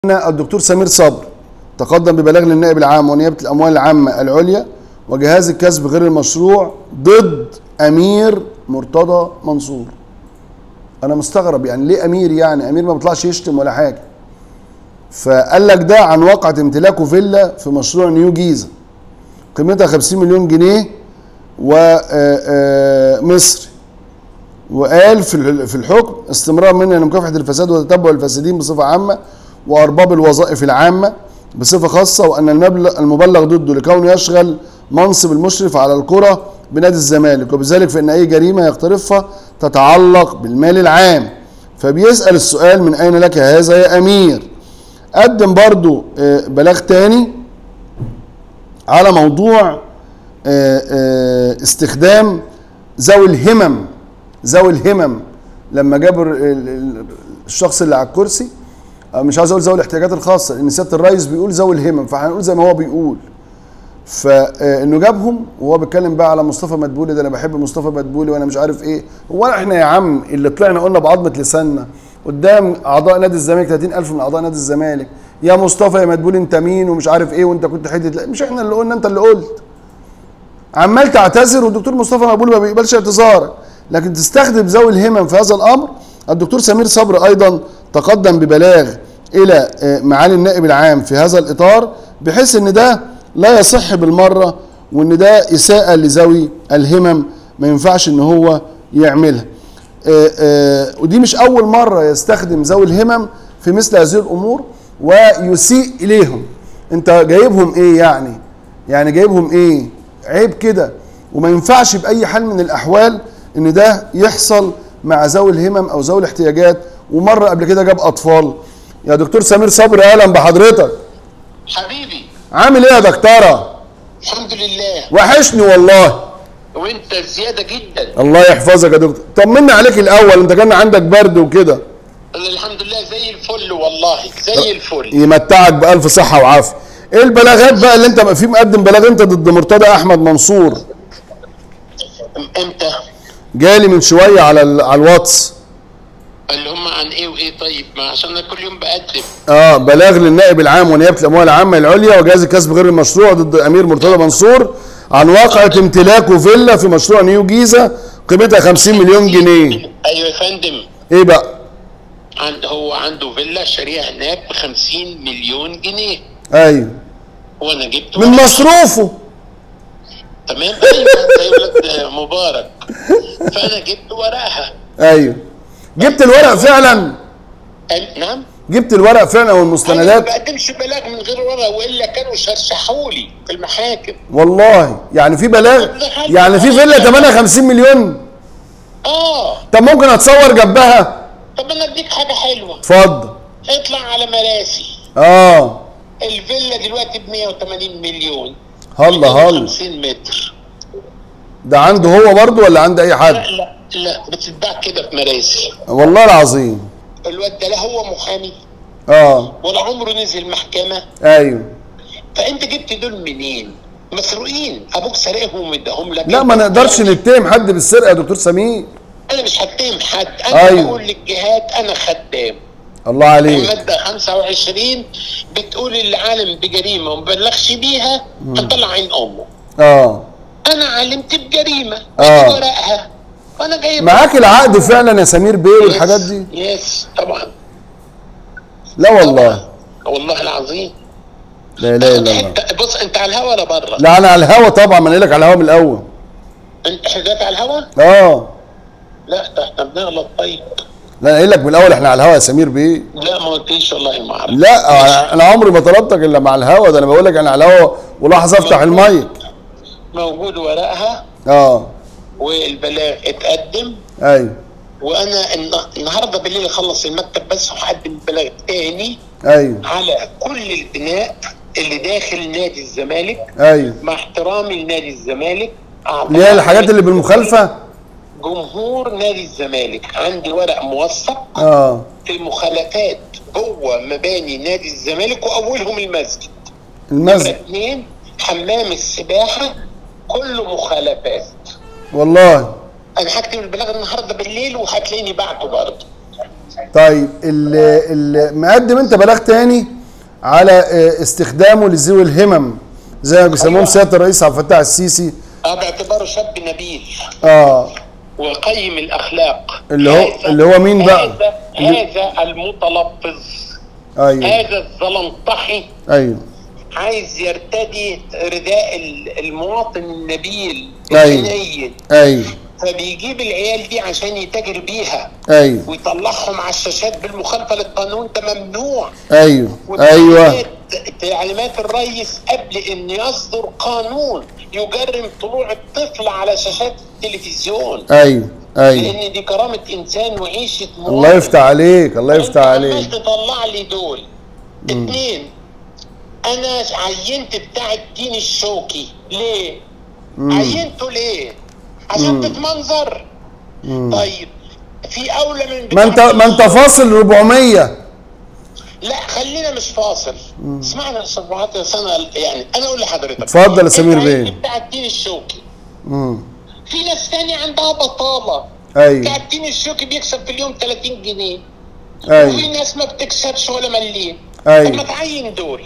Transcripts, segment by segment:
الدكتور سمير صبر تقدم ببلاغ للنائب العام ونيابه الاموال العامه العليا وجهاز الكسب غير المشروع ضد امير مرتضى منصور انا مستغرب يعني ليه امير يعني امير ما بيطلعش يشتم ولا حاجه فقال لك ده عن واقعة امتلاكه فيلا في مشروع نيو جيزه قيمتها 50 مليون جنيه ومصري وقال في ال- في الحكم استمرار مني لمكافحه الفساد وتتبع الفاسدين بصفه عامه وارباب الوظائف العامه بصفه خاصه وان المبلغ المبلغ ضده لكونه يشغل منصب المشرف على القرى بنادي الزمالك وبذلك فان اي جريمه يقترفها تتعلق بالمال العام فبيسال السؤال من اين لك هذا يا امير قدم برضو آه، بلاغ تاني على موضوع آه، آه، استخدام ذوي الهمم ذوي الهمم لما جابوا ال- ال- الشخص اللي على الكرسي آه، مش عايز اقول ذوي الاحتياجات الخاصه لان سياده الرئيس بيقول ذوي الهمم فهنقول زي ما هو بيقول فانه جابهم وهو بيتكلم بقى على مصطفى مدبولي ده انا بحب مصطفى مدبولي وانا مش عارف ايه هو احنا يا عم اللي طلعنا قلنا بعظمه لساننا قدام اعضاء نادي الزمالك 30000 من اعضاء نادي الزمالك يا مصطفى يا مدبولي انت مين ومش عارف ايه وانت كنت حته لا مش احنا اللي قلنا انت اللي قلت عمال تعتذر والدكتور مصطفى مقبول ما بيقبلش اعتذارك لكن تستخدم ذوي الهمم في هذا الامر الدكتور سمير صبر ايضا تقدم ببلاغ الى آه، معالي النائب العام في هذا الاطار بحيث ان ده لا يصح بالمره وان ده اساءه لذوي الهمم ما ينفعش ان هو يعملها آه، آه، ودي مش اول مره يستخدم ذوي الهمم في مثل هذه الامور ويسيء اليهم انت جايبهم ايه يعني يعني جايبهم ايه عيب كده وما ينفعش باي حال من الاحوال ان ده يحصل مع ذوي الهمم او ذوي الاحتياجات ومره قبل كده جاب اطفال يا دكتور سمير صبري اهلا بحضرتك حبيبي عامل ايه يا دكتوره الحمد لله وحشني والله وانت زياده جدا الله يحفظك يا دكتور طمنا عليك الاول انت كان عندك برد وكده الحمد لله زي الفل والله زي الفل يمتعك بالف صحه وعافيه ايه البلاغات بقى اللي انت في مقدم بلاغ انت ضد مرتضى احمد منصور امتى جالي من شويه على ال- على الواتس اللي هم عن ايه وايه طيب ما عشان انا كل يوم بقدم اه بلاغ للنائب العام ونيابه الاموال العامه العليا وجهاز الكسب غير المشروع ضد امير مرتضى منصور عن واقعه امتلاكه فيلا في مشروع نيو جيزه قيمتها 50 مليون جنيه ايوه يا فندم ايه بقى عند هو عنده فيلا شاريها هناك ب 50 مليون جنيه ايوه وانا جبت من مصروفه تمام ايوه زي ولد مبارك فانا جبت ورقها ايوه جبت الورق فعلا قال- نعم جبت الورق فعلا انا ما والمستندات بقدمش بلاغ من غير ورقه والا كانوا شرشحوا لي في المحاكم والله يعني في بلاغ يعني في فيلا ثمنها 50 مليون اه طب ممكن اتصور جنبها طب انا اديك حاجه حلوه اتفضل اطلع على مراسي اه الفيلا دلوقتي ب 180 مليون هلا هلا 50 متر ده عنده هو برضه ولا عند اي حد لا لا لا بتتباع كده في مراسي والله العظيم الواد ده لا هو محامي اه ولا عمره نزل محكمه ايوه فانت جبت دول منين؟ مسروقين ابوك سارقهم ومديهم لك لا ما نقدرش نتهم حد بالسرقه يا دكتور سمير انا مش هتهم حد انا أيوه. بقول للجهات انا خدام الله عليك المادة 25 بتقول اللي عالم بجريمة وما بلغش بيها هطلع عين أمه اه أنا علمت بجريمة آه. ادي ورقها وأنا جايب معاك العقد فعلا يا سمير بيه يس، والحاجات دي يس طبعا لا والله والله العظيم لا اله الا الله انت بص انت على الهوا ولا بره؟ لا انا على الهوا طبعا ما انا قايل لك على الهوا من الاول انت حاجات على الهوا؟ اه لا ده احنا بنغلط طيب لا انا قايل لك من الاول احنا على الهوا يا سمير بيه لا ما قلتليش والله ما اعرف لا انا عمري ما طلبتك الا مع الهوا ده انا بقول لك انا على الهوا ولحظه افتح المايك موجود ورقها اه والبلاغ اتقدم ايوه وانا الن- النهارده بالليل اخلص المكتب بس وهقدم بلاغ تاني ايوه على كل البناء اللي داخل نادي الزمالك ايوه مع احترامي لنادي الزمالك أعضاء اللي هي الحاجات اللي بالمخالفه جمهور نادي الزمالك عندي ورق موثق اه في المخالفات جوه مباني نادي الزمالك واولهم المسجد المسجد اثنين حمام السباحه كله مخالفات والله انا هكتب البلاغ النهارده بالليل وهتلاقيني بعته برضه طيب ال ال مقدم انت بلاغ تاني على اه، استخدامه لذوي الهمم زي ما بيسموهم أيوة. سياده الرئيس عبد الفتاح السيسي اه باعتباره شاب نبيل اه وقيم الاخلاق اللي هو- هذا- اللي هو مين بقى؟ هذا, اللي- هذا المتلفظ ايوه هذا الزلنطحي ايوه عايز يرتدي رداء ال- المواطن النبيل أيوة. الحنين ايوه فبيجيب العيال دي عشان يتاجر بيها ايوه ويطلعهم على الشاشات بالمخالفه للقانون ده ممنوع ايوه ايوه وتعليمات- تعليمات الرئيس قبل ان يصدر قانون يجرم طلوع الطفل على شاشات التلفزيون ايوه ايوه لان دي كرامه انسان وعيشه مواطن الله يفتح عليك الله أنت يفتح عمال عليك تطلع لي دول اتنين انا عينت بتاع الدين الشوكي ليه؟ مم. عينته ليه؟ عشان تتمنظر مم. طيب في اولى من ما بتاع انت ما انت فاصل 400 لا خلينا مش فاصل اسمعنا سبعات سنه يعني انا اقول لحضرتك اتفضل يا سمير أنت بيه. عينت بتاع الدين الشوكي مم. في ناس تانية عندها بطاله بتاع ايوه الدين الشوكي بيكسب في اليوم 30 جنيه وفي ايوه ناس ما بتكسبش ولا مليم طب ما ايوه تعين دول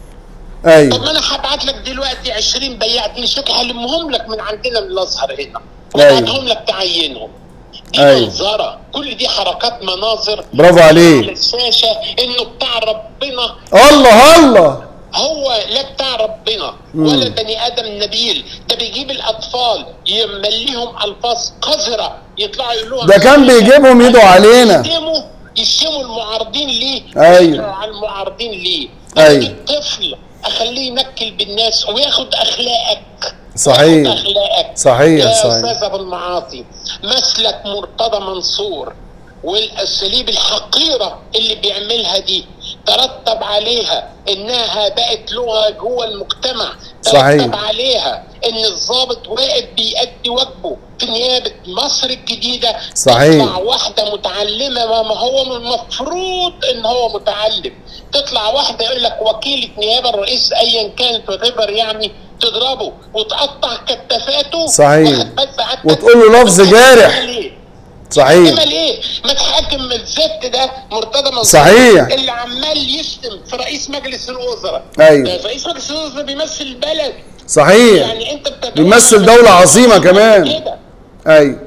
طب ايوه ما انا هبعت لك دلوقتي 20 بياع دين الشوكي هلمهم لك من عندنا من الازهر هنا أيوة. وابعتهم لك تعينهم دي أيوة. منظره كل دي حركات مناظر برافو عليك. على الشاشه انه بتاع ربنا الله الله هو لا بتاع ربنا ولا بني ادم نبيل ده بيجيب الاطفال يمليهم الفاظ قذره يطلعوا يقولوها ده كان بيجيبهم يدعوا علينا. يشتموا يشتموا المعارضين ليه أيوة. ويدعوا على المعارضين ليه أيوة. أجيب طفل اخليه ينكل بالناس وياخد اخلاقك صحيح. ياخد اخلاقك صحيح، يا صحيح. استاذ ابو المعاصي مسلك مرتضى منصور والاساليب الحقيره اللي بيعملها دي ترتب عليها انها بقت لغه جوه المجتمع صحيح. ترتب عليها ان الضابط واقف بيأدي واجبه في نيابه مصر الجديده صحيح. تطلع واحده متعلمه ما هو من المفروض ان هو متعلم تطلع واحده يقول لك وكيله نيابه الرئيس ايا كانت وتبر يعني تضربه وتقطع كتافاته صحيح. واخد بال سعادتك؟ وتقول له لفظ جارح. ليه؟ صحيح انما ليه؟ ما تحاكم الزفت ده مرتضى منصور صحيح. اللي عمال يشتم في رئيس مجلس الوزراء أيوة. ده رئيس مجلس الوزراء بيمثل البلد صحيح يعني انت بتدعو بيمثل دولة عظيمة كمان. كده ايوه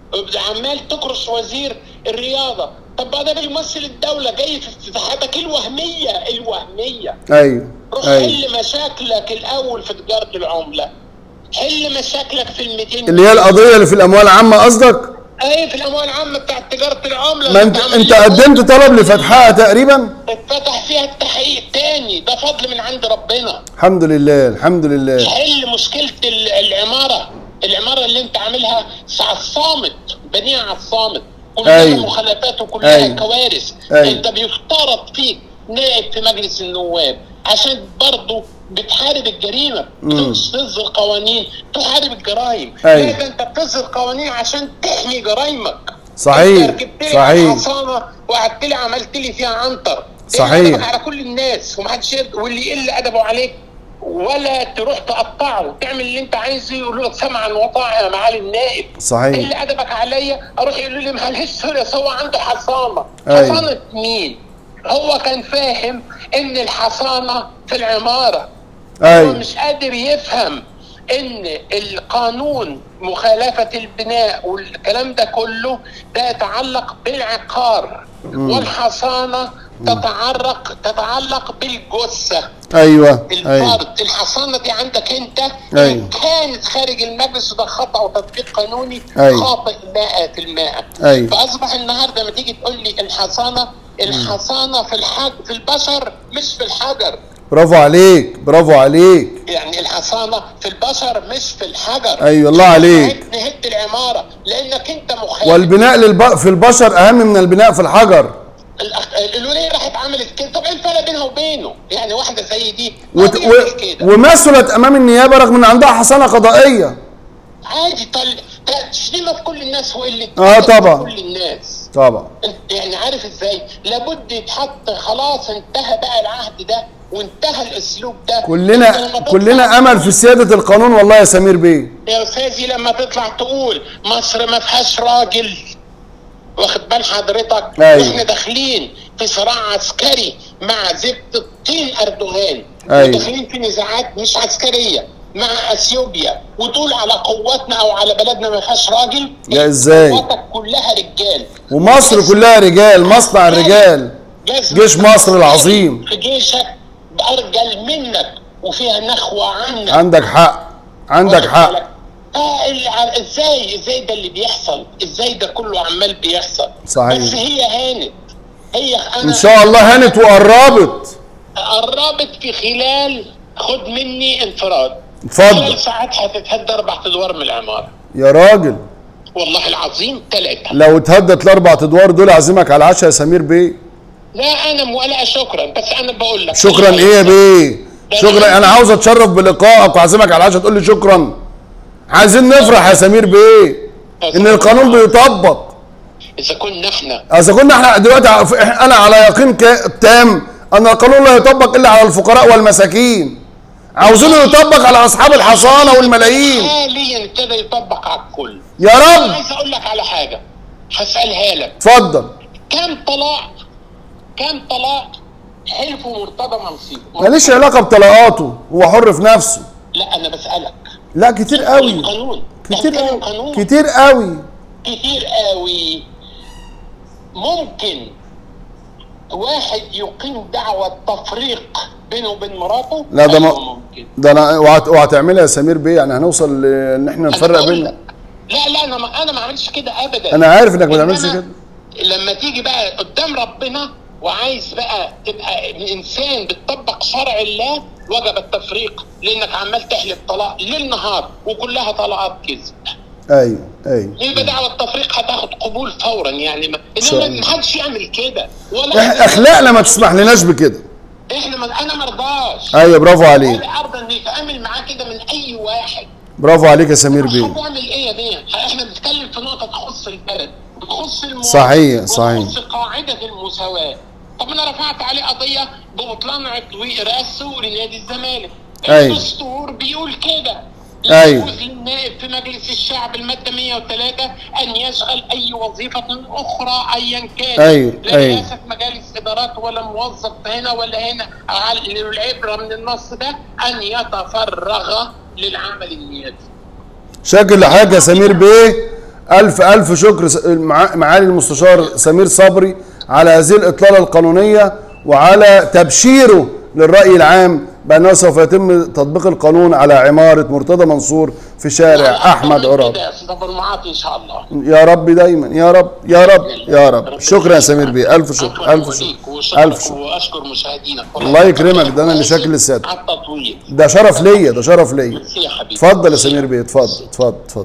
عمال تكرش وزير الرياضه طب ده بيمثل الدوله جاي في افتتاحاتك الوهميه الوهميه ايوه روح ايوه حل مشاكلك الاول في تجاره العمله حل مشاكلك في ال 200 اللي هي القضيه اللي في الاموال العامه قصدك اي في الاموال العامه بتاعت تجاره العمله ما انت انت قدمت طلب لفتحها تقريبا اتفتح فيها التحقيق تاني ده فضل من عند ربنا الحمد لله الحمد لله حل مشكله ال- العماره العماره اللي انت عاملها على الصامت بنيها على الصامت كلها أيوة. مخالفات وكلها أيوة. كوارث أيوة. انت بيفترض فيك نائب في مجلس النواب عشان برضه بتحارب الجريمه بتصدر قوانين تحارب الجرائم أيوة. لا ده انت بتصدر قوانين عشان تحمي جرائمك صحيح. انت ركبت لي صحيح. حصانه وقعدت لي عملت لي فيها عنتر صحيح. تقلب على كل الناس ومحدش يرد واللي يقل ادبه عليك ولا تروح تقطعه تعمل اللي انت عايزه يقولوا لك سمعا وطاعه يا معالي النائب صحيح اللي ادبك عليا اروح يقولوا لي معلش سوري أصل هو عنده حصانه أيوة. حصانه مين؟ هو كان فاهم ان الحصانه في العماره هو ايوه مش قادر يفهم ان القانون مخالفة البناء والكلام ده كله ده يتعلق بالعقار والحصانة تتعلق تتعلق بالجثة ايوه ايوه الفرد الحصانة دي عندك انت أيوة. إن كانت خارج المجلس ده خطأ وتطبيق قانوني أيوة. خاطئ 100% أيوة. فأصبح النهاردة لما تيجي تقول لي الحصانة الحصانة في الحج في البشر مش في الحجر برافو عليك برافو عليك يعني الحصانة في البشر مش في الحجر أيوة، الله عليك. نهد- نهد العمارة لأنك أنت مخالف والبناء للب... في البشر اهم من البناء في الحجر الأخ- الولية راحت عملت كده طب ايه الفرق بينها وبينه؟ يعني واحدة زي دي وت... ما و... بيعمل كده ومثلت امام النيابه رغم ان عندها حصانه قضائيه عادي طل تشتمها في كل الناس هو اللي آه، طبعا. في كل الناس طبعا انت يعني عارف ازاي؟ لابد يتحط خلاص انتهى بقى العهد ده وانتهى الاسلوب ده أنت لما كلنا تطلع كلنا امل في سياده القانون والله يا سمير بيه يا استاذي لما تطلع تقول مصر ما فيهاش راجل واخد بال حضرتك أيوة. واحنا داخلين في صراع عسكري مع زبط الطين اردوغان أيوة. وداخلين في نزاعات مش عسكريه مع اثيوبيا وتقول على قواتنا او على بلدنا ما فيهاش راجل يا إزاي؟ قواتك كلها رجال ومصر كلها رجال مصنع الرجال جسم جيش مصر العظيم في جيشك ارجل منك وفيها نخوه عنك عندك حق عندك واخد حق بالك؟ اه ال- ازاي ازاي ده اللي بيحصل ازاي ده كله عمال بيحصل صحيح. بس هي هانت هي انا ان شاء الله هانت وقربت قربت في خلال خد مني انفراد اتفضل. خلال ساعات هتتهد اربع ادوار من العماره يا راجل والله العظيم ثلاثه لو اتهدت الاربع ادوار دول اعزمك على العشاء يا سمير بيه لا انا موالقه شكرا بس انا بقول لك شكرا ايه يا بيه شكرا انا عاوز اتشرف بلقائك واعزمك على العشاء تقول لي شكرا عايزين نفرح يا سمير بيه ان القانون بيطبق اذا كنا احنا اذا كنا احنا دلوقتي ع- إح- انا على يقين كا- تام ان القانون لا يطبق الا على الفقراء والمساكين عاوزينه يطبق على اصحاب الحصانه والملايين حاليا ابتدى يطبق على الكل يا انا رب عايز اقول لك على حاجه هسالها لك اتفضل كم طلاق كم طلاق حلفوا مرتضى منصور ماليش علاقه بطلاقاته هو حر في نفسه لا انا بسالك لا كتير قوي القانون كتير ده قوي قانون كتير قوي كتير قوي ممكن واحد يقيم دعوة تفريق بينه وبين مراته لا ده أيوة ما ممكن ده انا وهت- وهتعملها يا سمير بيه يعني هنوصل لان احنا أنا نفرق بقول بيننا لك. لا لا انا ما انا ما عملتش كده ابدا انا عارف انك ما تعملش إنما كده لما تيجي بقى قدام ربنا وعايز بقى تبقى انسان بتطبق شرع الله وجب التفريق لانك عمال تحلف طلاق ليل نهار وكلها طلاقات كذب ايوه ايوه يبقى دعوة التفريق هتاخد قبول فورا يعني ما شاء انما الله. ما حدش يعمل كده إح- ولا اخلاقنا ما تسمح لناش بكده احنا ما انا ما ارضاش ايوه برافو عليك ولا ارضى ان يتعامل معاه كده من اي واحد برافو عليك يا سمير مش بيه هتعمل ايه يا بيه احنا بنتكلم في نقطه تخص البلد بتخص المواطن صحيح، صحيح. وتخص قاعده المساواه طب انا رفعت عليه قضيه ببطلان عضو رئاسه لنادي الزمالك أيوة. الدستور بيقول كده أيوة. يجوز للنائب في مجلس الشعب المادة 103 أن يشغل أي وظيفة أخرى أيا كان أيوة، لا أيوة. رئاسة مجالس إدارات ولا موظف هنا ولا هنا على- العبرة من النص ده أن يتفرغ للعمل النيابي شاكر لحضرتك يا سمير بيه الف الف شكر س- مع- معالي المستشار سمير صبري على هذه الاطلاله القانونيه وعلى تبشيره للراي العام بانه سوف يتم تطبيق القانون على عماره مرتضى منصور في شارع احمد عراب كده يا أستاذ أبو المعاطي إن شاء الله يا رب دايما يا رب يا رب يا رب شكرا يا سمير بيه الف شكر الف شكر الف شكر واشكر مشاهدينك الله يكرمك، ده أنا اللي شاكر للسادة. على التطوير ده شرف ليا ده شرف ليا ميرسي يا حبيبي اتفضل يا سمير بيه اتفضل اتفضل اتفضل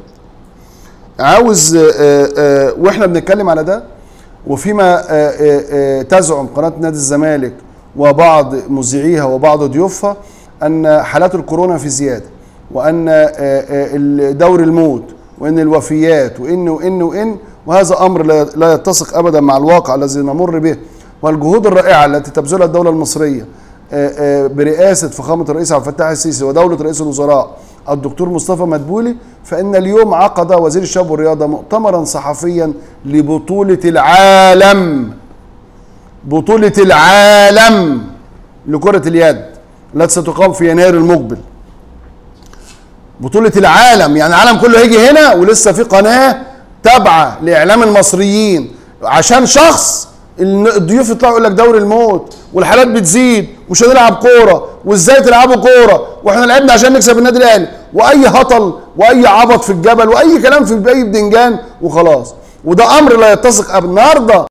عاوز آه، آه، واحنا بنتكلم على ده وفيما آه، آه، آه، تزعم قناه نادي الزمالك وبعض مذيعيها وبعض ضيوفها ان حالات الكورونا في زياده وان آه، آه، دور الموت وان الوفيات وان وان وان وهذا امر لا- لا يتسق ابدا مع الواقع الذي نمر به والجهود الرائعه التي تبذلها الدوله المصريه آه، آه، برئاسه فخامه الرئيس عبد الفتاح السيسي ودوله رئيس الوزراء الدكتور مصطفى مدبولي فان اليوم عقد وزير الشباب والرياضه مؤتمرا صحفيا لبطوله العالم بطوله العالم لكره اليد التي ستقام في يناير المقبل بطولة العالم يعني العالم كله هيجي هنا ولسه في قناة تابعة لإعلام المصريين عشان شخص الن- الضيوف يطلعوا يقول لك دوري الموت والحالات بتزيد ومش هنلعب كورة وازاي تلعبوا كورة واحنا لعبنا عشان نكسب النادي الاهلي واي هطل واي عبط في الجبل واي كلام في اي بدنجان وخلاص وده امر لا يتسق أب- النهارده